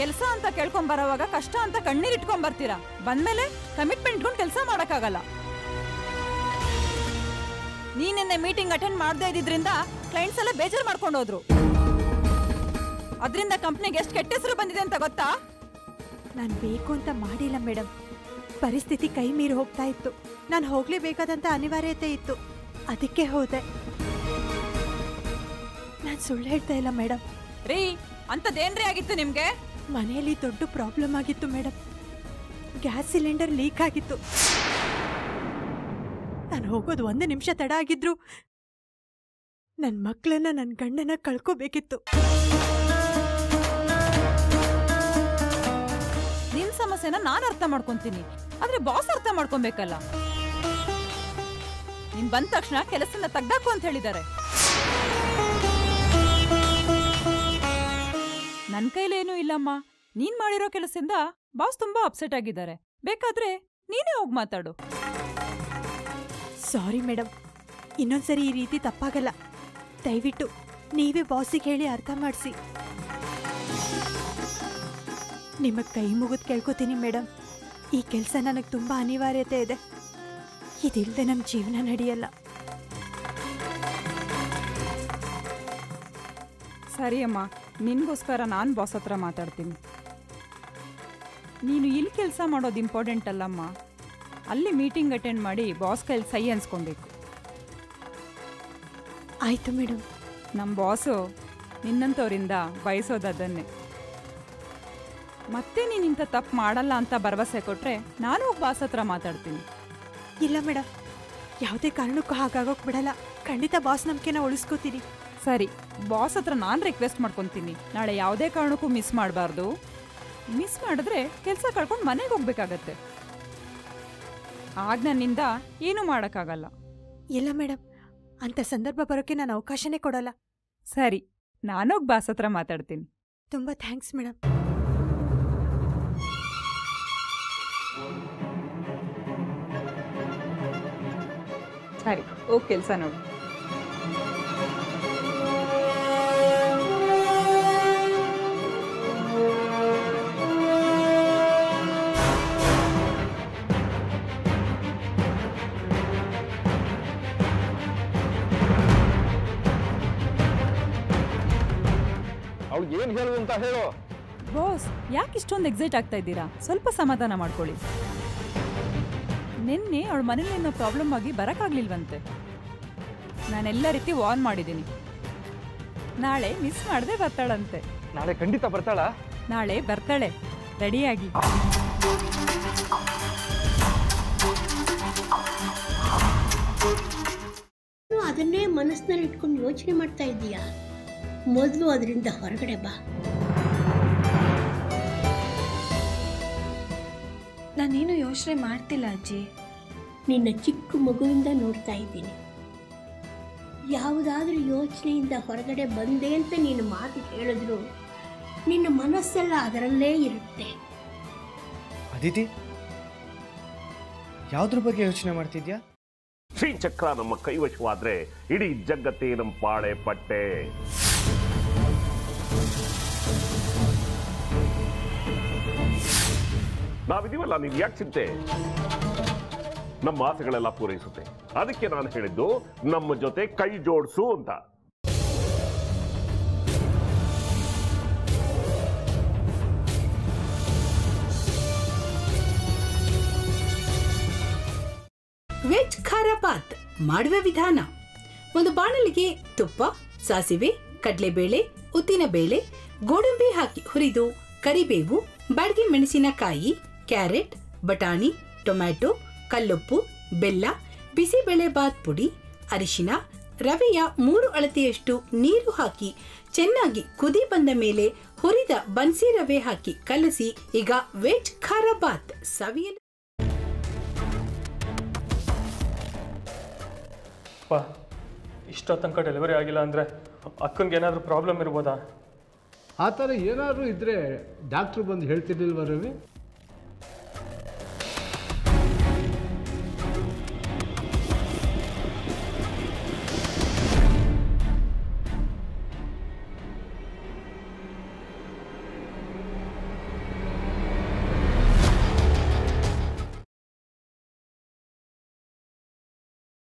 ಕೆಲಸ ಅಂತ ಕೇಳ್ಕೊಂಡ್ ಬರೋವಾಗ ಕಷ್ಟ ಅಂತ ಕಣ್ಣೀರ್ ಇಟ್ಕೊಂಡ್ ಬರ್ತೀರಾ ಬಂದ್ಮೇಲೆ ಕಮಿಟ್ಮೆಂಟ್ ಇಟ್ಕೊಂಡು ಕೆಲಸ ಮಾಡಕ್ಕಾಗಲ್ಲ ನೀನಿನ್ನೆ ಮೀಟಿಂಗ್ ಅಟೆಂಡ್ ಮಾಡದೇ ಇದ್ದಿದ್ರಿಂದ ಕ್ಲೈಂಟ್ಸ್ ಎಲ್ಲ ಬೇಜಾರ್ ಮಾಡ್ಕೊಂಡು ಹೋದ್ರು ಅದರಿಂದ ಕಂಪ್ನಿಗೆ ಎಷ್ಟು ಕೆಟ್ಟ ಹೆಸರು ಬಂದಿದೆ ಅಂತ ಗೊತ್ತಾ ನಾನು ಬೇಕು ಅಂತ ಮಾಡಿಲ್ಲ ಮೇಡಮ್ ಪರಿಸ್ಥಿತಿ ಕೈ ಮೀರಿ ಹೋಗ್ತಾ ಇತ್ತು ನಾನು ಹೋಗ್ಲೇಬೇಕಾದಂತ ಅನಿವಾರ್ಯತೆ ಇತ್ತು ಅದಕ್ಕೆ ಹೋದೆ ನಾನು ಸುಳ್ಳು ಹೇಳ್ತಾ ಇಲ್ಲ ಮೇಡಮ್ ರೀ ಅಂತದೇನ್ರಿ ಆಗಿತ್ತು ನಿಮ್ಗೆ ಮನೆಯಲ್ಲಿ ದೊಡ್ಡ ಪ್ರಾಬ್ಲಮ್ ಆಗಿತ್ತು ಮೇಡಮ್ ಗ್ಯಾಸ್ ಸಿಲಿಂಡರ್ ಲೀಕ್ ಆಗಿತ್ತು ನಾನು ಹೋಗೋದು ಒಂದು ನಿಮಿಷ ತಡ ಆಗಿದ್ರು ನನ್ನ ಮಕ್ಕಳನ್ನ ನನ್ನ ಗಂಡನ ಕಳ್ಕೋಬೇಕಿತ್ತು ನಿನ್ ಸಮಸ್ಯೆನ ನಾನ್ ಅರ್ಥ ಮಾಡ್ಕೊಂತೀನಿ ಆದ್ರೆ ಬಾಸ್ ಅರ್ಥ ಮಾಡ್ಕೊಬೇಕಲ್ಲ ನೀನ್ ಬಂದ ತಕ್ಷಣ ಕೆಲಸನ ತೆಗ್ದಾಕು ಅಂತ ಹೇಳಿದ್ದಾರೆ ನನ್ ಕೈಲೇನೂ ಇಲ್ಲಮ್ಮ ನೀನ್ ಮಾಡಿರೋ ಕೆಲಸದಿಂದ ಬಾಸ್ ತುಂಬಾ ಅಪ್ಸೆಟ್ ಆಗಿದ್ದಾರೆ ಬೇಕಾದ್ರೆ ನೀನೇ ಹೋಗ್ ಮಾತಾಡು ಸಾರಿ ಮೇಡಮ್ ಇನ್ನೊಂದ್ಸರಿ ಈ ರೀತಿ ತಪ್ಪಾಗಲ್ಲ ದಯವಿಟ್ಟು ನೀವೇ ಬಾಸಿಗೆ ಹೇಳಿ ಅರ್ಥ ಮಾಡಿಸಿ ನಿಮಗೆ ಕೈ ಮುಗಿದು ಕೇಳ್ಕೊತೀನಿ ಮೇಡಮ್ ಈ ಕೆಲಸ ನನಗೆ ತುಂಬ ಅನಿವಾರ್ಯತೆ ಇದೆ ಇದಿಲ್ಲದೆ ನಮ್ಮ ಜೀವನ ನಡೆಯಲ್ಲ ಸರಿ ಅಮ್ಮ ನಿನ್ಗೋಸ್ಕರ ನಾನು ಬಾಸ್ ಹತ್ರ ಮಾತಾಡ್ತೀನಿ ನೀನು ಇಲ್ಲಿ ಕೆಲಸ ಮಾಡೋದು ಇಂಪಾರ್ಟೆಂಟ್ ಅಲ್ಲಮ್ಮ ಅಲ್ಲಿ ಮೀಟಿಂಗ್ ಅಟೆಂಡ್ ಮಾಡಿ ಬಾಸ್ ಕೈಲಿ ಸೈ ಅನ್ಸ್ಕೊಬೇಕು ಆಯಿತು ಮೇಡಮ್ ನಮ್ಮ ಬಾಸು ನಿನ್ನಂಥವರಿಂದ ಬಯಸೋದು ಅದನ್ನೇ ಮತ್ತೆ ನೀನು ಇಂಥ ತಪ್ಪು ಮಾಡಲ್ಲ ಅಂತ ಭರವಸೆ ಕೊಟ್ರೆ ನಾನು ಹೋಗಿ ಬಾಸ್ ಹತ್ರ ಮಾತಾಡ್ತೀನಿ ಇಲ್ಲ ಮೇಡಮ್ ಯಾವುದೇ ಕಾರಣಕ್ಕೂ ಹಾಗಾಗೋಕ್ ಬಿಡಲ್ಲ ಖಂಡಿತ ಬಾಸ್ ನಂಬಿಕೆನ ಉಳಿಸ್ಕೋತೀನಿ ಸರಿ ಬಾಸ್ ಹತ್ರ ನಾನು ರಿಕ್ವೆಸ್ಟ್ ಮಾಡ್ಕೊತೀನಿ ನಾಳೆ ಯಾವುದೇ ಕಾರಣಕ್ಕೂ ಮಿಸ್ ಮಾಡಬಾರ್ದು ಮಿಸ್ ಮಾಡಿದ್ರೆ ಕೆಲಸ ಕಳ್ಕೊಂಡು ಮನೆಗೆ ಹೋಗ್ಬೇಕಾಗತ್ತೆ ಆಗ ನನ್ನಿಂದ ಏನೂ ಮಾಡೋಕ್ಕಾಗಲ್ಲ ಇಲ್ಲ ಮೇಡಮ್ ಅಂಥ ಸಂದರ್ಭ ಬರೋಕ್ಕೆ ನಾನು ಅವಕಾಶನೇ ಕೊಡಲ್ಲ ಸರಿ ನಾನೋಗಿ ಬಾಸ್ ಹತ್ರ ಮಾತಾಡ್ತೀನಿ ತುಂಬ ಥ್ಯಾಂಕ್ಸ್ ಮೇಡಮ್ ಸರಿ ಹೋಗಿ ಕೆಲಸ ನೋಡು ಅವ್ಳಿಗೆ ಏನು ಹೇಳು ಅಂತ ಹೇಳು ಬಾಸ್ ಯಾಕೆ ಇಷ್ಟೊಂದು ಎಕ್ಸೈಟ್ ಆಗ್ತಾ ಇದ್ದೀರಾ ಸ್ವಲ್ಪ ಸಮಾಧಾನ ಮಾಡ್ಕೊಳ್ಳಿ ನಿನ್ನೆ ಅವಳ ಮನೇಲಿ ಏನೋ ಪ್ರಾಬ್ಲಮ್ ಆಗಿ ಬರೋಕ್ಕಾಗ್ಲಿಲ್ವಂತೆ ನಾನೆಲ್ಲ ರೀತಿ ವಾರ್ನ್ ಮಾಡಿದ್ದೀನಿ ನಾಳೆ ಮಿಸ್ ಮಾಡದೆ ಬರ್ತಾಳಂತೆ ನಾಳೆ ಖಂಡಿತ ಬರ್ತಾಳಾ ನಾಳೆ ಬರ್ತಾಳೆ ರೆಡಿಯಾಗಿ ನೀನು ಅದನ್ನೇ ಮನಸ್ಸಿನಲ್ಲಿ ಇಟ್ಕೊಂಡು ಯೋಚನೆ ಮಾಡ್ತಾ ಇದ್ದೀಯಾ ಮೊದಲು ಅದರಿಂದ ಹೊರಗಡೆ ಬಾ ನಾನೇನು ಯೋಚನೆ ಮಾಡ್ತಿಲ್ಲ ಅಜ್ಜಿ ನಿನ್ನ ಚಿಕ್ಕ ಮಗುವಿಂದ ನೋಡ್ತಾ ಇದ್ದೀನಿ ಯಾವುದಾದ್ರೂ ಯೋಚನೆಯಿಂದ ಹೊರಗಡೆ ಬಂದೆ ಅಂತ ನೀನು ಮಾತು ಹೇಳಿದ್ರು ನಿನ್ನ ಮನಸ್ಸೆಲ್ಲ ಅದರಲ್ಲೇ ಇರುತ್ತೆ ಅದಿತಿ ಯಾವ್ದ್ರ ಬಗ್ಗೆ ಯೋಚನೆ ಮಾಡ್ತಿದ್ಯಾ ಶ್ರೀಚಕ್ರ ನಮ್ಮ ಕೈವಶವಾದ್ರೆ ಇಡೀ ಜಗತ್ತೇ ನಮ್ಮ ಪಾಳೆ ಪಟ್ಟೆ ನಾವಿದೀವಲ್ಲ ನೀನ್ ಯಾಕೆ ಚಿಂತೆ ನಮ್ಮ ಆಸೆಗಳೆಲ್ಲ ಪೂರೈಸುತ್ತೆ ಅದಕ್ಕೆ ನಾನು ಹೇಳಿದ್ದು ನಮ್ಮ ಜೊತೆ ಕೈ ಜೋಡಿಸು ಅಂತ ವೆಜ್ ಖಾರ ಬಾತ್ ಮಾಡುವ ವಿಧಾನ ಒಂದು ಬಾಣಲಿಗೆ ತುಪ್ಪ ಸಾಸಿವೆ ಕಡಲೆಬೇಳೆ ಉದ್ದಿನಬೇಳೆ ಗೋಡಂಬಿ ಹಾಕಿ ಹುರಿದು ಕರಿಬೇವು ಬಾಡಿಗೆ ಮೆಣಸಿನಕಾಯಿ ಕ್ಯಾರೆಟ್ ಬಟಾಣಿ ಟೊಮ್ಯಾಟೊ ಕಲ್ಲುಪ್ಪು ಬೆಲ್ಲ ಬಿಸಿಬೇಳೆ ಬಾತ್ ಪುಡಿ ಅರಿಶಿನ ರವೆಯ ಮೂರು ಅಳತೆಯಷ್ಟು ನೀರು ಹಾಕಿ ಚೆನ್ನಾಗಿ ಕುದಿ ಬಂದ ಮೇಲೆ ಹುರಿದ ಬನ್ಸಿ ರವೆ ಹಾಕಿ ಕಲಸಿ ಈಗ ವೆಜ್ ಖಾರ ಬಾತ್ ಸವಿಯಲು ಅಪ್ಪ ಇಷ್ಟೋ ತನಕ ಡೆಲಿವರಿ ಆಗಿಲ್ಲ ಅಂದರೆ ಅಕ್ಕನಿಗೆ ಏನಾದರೂ ಪ್ರಾಬ್ಲಮ್ ಇರ್ಬೋದಾ ಆ ಥರ ಏನಾದರೂ ಇದ್ದರೆ ಡಾಕ್ಟ್ರು ಬಂದು ಹೇಳ್ತಿರ್ಲಿಲ್ವ ರವಿ